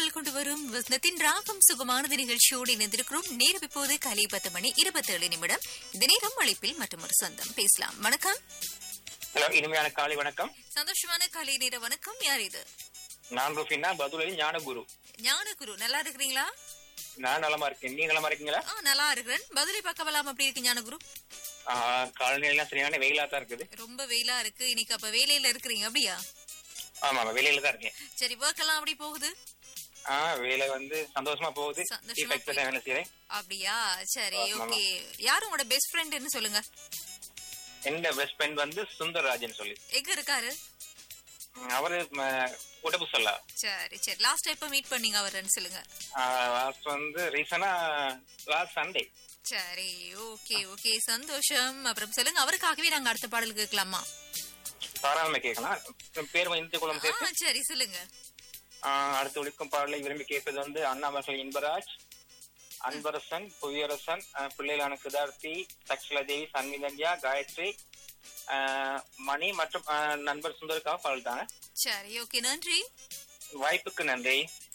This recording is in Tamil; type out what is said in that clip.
பாடல் கொண்டு வரும் வசந்தத்தின் ராகம் சுகமானது நிகழ்ச்சியோடு இணைந்திருக்கிறோம் நேரம் இப்போது காலை பத்து மணி இருபத்தி ஏழு நிமிடம் இந்த நேரம் அழைப்பில் மற்றும் ஒரு சொந்தம் பேசலாம் வணக்கம் ஹலோ இனிமையான காலை வணக்கம் சந்தோஷமான காலை நேர வணக்கம் யார் இது நான் ருஃபினா பதுளை ஞானகுரு ஞானகுரு நல்லா இருக்கிறீங்களா நான் நலமா இருக்கேன் நீங்க நலமா இருக்கீங்களா ஆ நல்லா இருக்கிறேன் பதிலை பார்க்கலாம் அப்படி இருக்கு ஞானகுரு ஆஹ், காலநிலையெல்லாம் சரியான வெயிலா தான் இருக்குது ரொம்ப வெயிலா இருக்கு இன்னைக்கு அப்ப வேலையில இருக்கிறீங்க அப்படியா ஆமா ஆமா வெளியில தான் இருக்கேன் சரி ஒர்க் எல்லாம் அப்படி போகுது ஆஹ் வேலை வந்து சந்தோஷமா போகுது சந்தோஷமா Effect தான் வேலை செய்யறேன் அப்படியா சரி ஆமா. ஓகே யார் உங்களோட பெஸ்ட் ஃப்ரெண்ட்னு சொல்லுங்க என்னோட பெஸ்ட் ஃப்ரெண்ட் வந்து சுந்தர்ராஜன் சொல்லி எங்க இருக்காரு உம், அவரு ம, உடம்பு சொல்ல சரி சரி லாஸ்ட் எப்ப மீட் பண்ணீங்க அவர்னு சொல்லுங்க லாஸ்ட் வந்து ரீசனா லாஸ்ட் சண்டே சரி ஓகே ஓகே சந்தோஷம் அப்புறம் சொல்லுங்க அவருக்காகவே நாங்க அடுத்த பாடல் கேட்கலாமா தாராளமா கேட்கலாம் பேர் வந்து குளம் ஆ, சேர்த்து சரி சொல்லுங்க ஆஹ், அடுத்து ஒழிக்கும் பாடலை விரும்பி கேட்பது வந்து அண்ணாமர்கள் இன்பராஜ் அன்பரசன் புவியரசன் ஆஹ், பிள்ளைகளான கிதார்த்தி சக்ஷலா தேவி சன்மிதன்யா காயத்ரி ஆஹ், மணி மற்றும் ஆஹ், நண்பர் சுந்தருக்காக பாடல்தாங்க சரி ஓகே நன்றி வாய்ப்புக்கு நன்றி